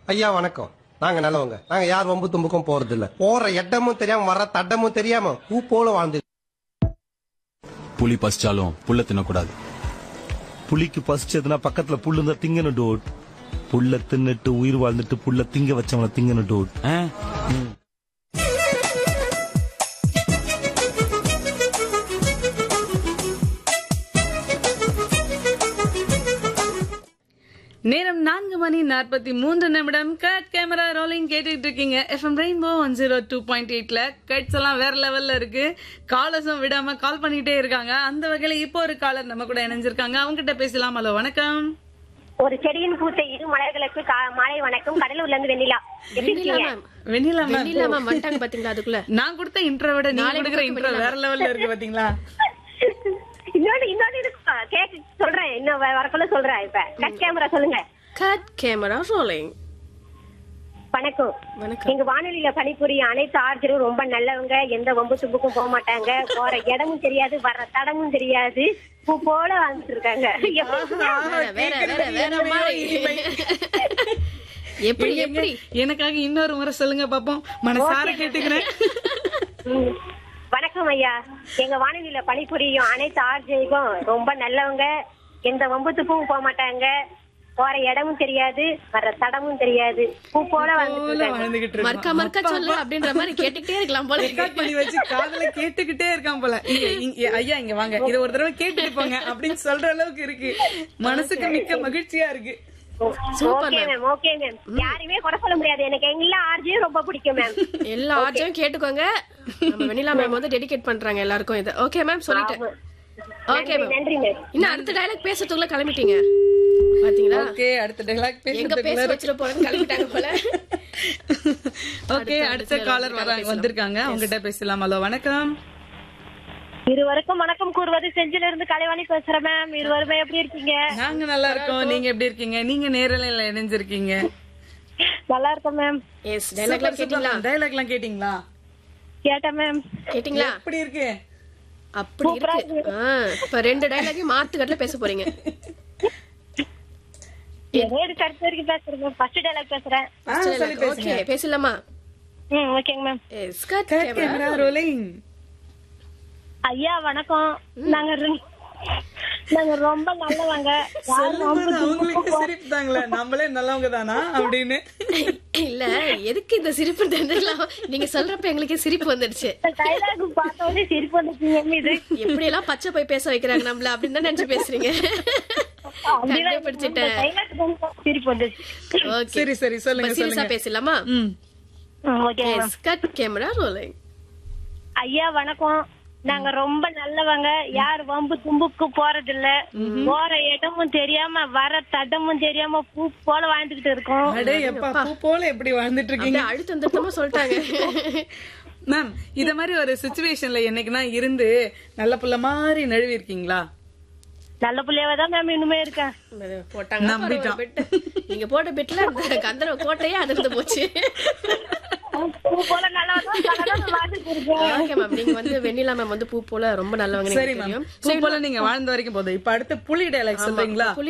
ஐயா வணக்கம் நாங்க நல்லவங்க நாங்க யார் வம்பு தும்புக்கும் போறது இல்ல போற இடமும் தெரியாம வர தட்டமும் தெரியாம பூ போல வாழ்ந்து புலி பசிச்சாலும் புல்ல தின்னக்கூடாது புலிக்கு பசிச்சதுன்னா பக்கத்துல புல்லு இருந்தா திங்கணும் டோட் புல்ல தின்னுட்டு உயிர் வாழ்ந்துட்டு புல்ல திங்க வச்சவன திங்கணும் டோட் ஆ? நேரம் நான்கு மணி நாற்பத்தி மூன்று நிமிடம் கட் கேமரா ரோலிங் கேட்டுட்டு இருக்கீங்க FM rainbow one zero two point எயிட்ல கட்ஸ் எல்லாம் வேற லெவல்ல இருக்கு காலர்ஸும் விடாம கால் பண்ணிட்டே இருக்காங்க அந்த வகையில இப்போ ஒரு காலர் நம்ம கூட இணைஞ்சிருக்காங்க அவங்க கிட்ட பேசலாம் ஹலோ வணக்கம் ஒரு செடியின் பூத்த இரு மலர்களுக்கு கா- மாலை வணக்கம் கடலூர்ல இருந்து வெண்ணிலா எப்படி வெண்ணிலா இருக்கீங்க ma'am Vennila ma'am Vennila ma'am வந்துட்டாங்க பாத்தீங்களா அதுக்குள்ள நான் கொடுத்த இன்ட்ரோ விட நீங்க நாளைக்கு கொடுக்குற கொடுக்க இன்ட்ரோ வேற லெவல்ல இருக்கு பாத்தீங்களா இன்னொன்னு இன்னொன்னு இருக்குப்பா கேட்டு சொல்றேன் இன்னும் வ- வரக்குள்ள சொல்றேன் இப்ப கட் கேமரா சொல்லுங்க கட் கேமரா ரோலிங் வணக்கம் வணக்கம் எங்க வானொலியில பணிபுரிய அனைத்து ஆர்ஜரும் ரொம்ப நல்லவங்க எந்த வம்பு தும்புக்கும் போக மாட்டாங்க போற இடமும் தெரியாது வர்ற தடமும் தெரியாது பூ போல வாழ்ந்துட்டு இருக்காங்க வேற வேற வேற வேற மாதிரி எப்படி எங்க- எப்படி எனக்காக இன்னொரு முறை சொல்லுங்க பாப்போம் மனசார கேட்டுக்கிறேன் ம். வணக்கம் ஐயா எங்க வானொலியில பணிபுரியும் அனைத்து ஆர்ஜைக்கும் ரொம்ப நல்லவங்க எந்த வம்புத்துக்கும் போக மாட்டாங்க போற இடமும் தெரியாது வர்ற தடமும் தெரியாது பூ போல வாழ்ந்துட்டு போல இருக்காங்க வாழ்ந்துகிட்டு மறுக்கா இருக்கோம். மறுக்கா சொல்லு அப்படின்ற மாதிரி கேட்டுக்கிட்டே இருக்கலாம் போல ரெக்கார்ட் பண்ணி வச்சு காதுல கேட்டுக்கிட்டே இருக்கான் போல இங்க, இங்க, ஐயா இங்க வாங்க இத ஒரு தடவை கேட்டுட்டு போங்க அப்படின்னு சொல்ற அளவுக்கு இருக்கு மனசுக்கு மிக்க மகிழ்ச்சியா இருக்கு ஓகே மேம் ஓகே மேம் யாரையுமே குறை சொல்ல முடியாது எனக்கு எல்லா ஆர்ஜியும் ரொம்ப பிடிக்கும் மேம் எல்லா ஆர்ஜையும் கேட்டுக்கோங்க நம்ம வெண்ணிலா மேம் வந்து டெடிகேட் பண்றாங்க எல்லாருக்கும் இதை ஓகே மேம் சொல்லிட்டேன் ஓகே மேம் நன்றி மேம் இன்னும் அடுத்த டைலாக் பேசுறதுக்குள்ள கிளம்பிட்டீங்க பாத்தீங்களா ஓகே அடுத்த டைலாக் எங்க பேச பேசுறதுக்குள்ள வச்சிட போறேன்னு கிளம்பிட்டாங்க போல ஓகே அடுத்த காலர் வராங்க வந்திருக்காங்க அவங்ககிட்ட பேசலாம் ஹலோ வணக்கம் இருவருக்கும் வணக்கம் கூறுவது செஞ்சில இருந்து கலைவாணி பேசுறேன் மேம் இருவருமே எப்படி இருக்கீங்க நாங்க நல்லா இருக்கோம் நீங்க எப்படி இருக்கீங்க நீங்க நேரலையில இணைஞ்சிருக்கீங்க நல்லா இருக்கோம் மேம் எஸ் டைலாக்லாம் கேட்டீங்களா டைலாக் எல்லாம் கேட்டீங்களா கேட்டேன் மேம் கேட்டீங்களா எப்படி இருக்கு அப்படி இருக்கு ஆ, இப்ப ரெண்டு டைலாக்கையும் மாத்துக்கட்டுல பேச போறீங்க ஏழு கடைசி வரைக்கும் பேசுறேன் மேம் ஃபர்ஸ்ட் டைலாக் பேசுறேன் ஆ, சொல்லி பேசுங்க ஓகே பேசலாமா ம் ஓகேங்க ma'am yes cut Cut camera rolling. ஐயா வணக்கம் நாங்க ரெ- நாங்க ரொம்ப நல்லவங்க சொல்லும்போது அவங்களுக்கு சிரிப்பு தாங்களே நம்மளே நல்லவங்க தானா அப்படின்னு இல்ல எதுக்கு இந்த சிரிப்பு தெரிஞ்சுக்கலாம் நீங்க சொல்றப்ப எங்களுக்கே சிரிப்பு வந்துடுச்சு டைலாக் பார்த்த உடனே சிரிப்பு வந்துச்சு மேம் இது எப்படி எல்லாம் பச்சை போய் பேச வைக்கிறாங்க நம்மள அப்படின்னு தான் நினைச்சு பேசுறீங்க கண்டுபிடிச்சிட்டேன் டைலாக் சிரிப்பு வந்துச்சு ஓகே சரி சரி சொல்லுங்க சீரியஸா சொல்லுங்க பேசலாமா ம் okay ma'am yes cut camera rolling ஐயா வணக்கம் நாங்க ரொம்ப நல்லவங்க யார் வம்பு தும்புக்கு போறது இல்ல போற இடமும் தெரியாம வர தடமும் தெரியாம பூ போல வாழ்ந்துகிட்டு இருக்கோம் அடே எப்பா பூ போல எப்படி வாழ்ந்துட்டு இருக்கீங்க அப்படியே அழுத்தம் திருத்தமா சொல்லிட்டாங்க மேம் இத மாதிரி ஒரு சுச்சுவேஷன்ல என்னைக்குனா இருந்து நல்ல புள்ள மாதிரி நழுவி இருக்கீங்களா நல்ல பிள்ளையாவே தான் மேம் இன்னுமே இருக்கேன் போட்டாங்க நம்பிட்டோம். பெட் நீங்க போட்ட பெட்ல அந்த கந்தரவ கோட்டையே அதிர்ந்து போச்சு பூ போல நல்லா வாழ்ந்துட்டு இருக்கேன் ஓகே மேம் நீங்க வந்து வெண்ணிலா மேம் வந்து பூ போல ரொம்ப நல்லவங்க சரி எனக்கு மேம் தெரியும் பூ போல நீங்க வாழ்ந்த வரைக்கும் போதும் இப்ப அடுத்து புலி டைலாக் சொல்றீங்களா புலி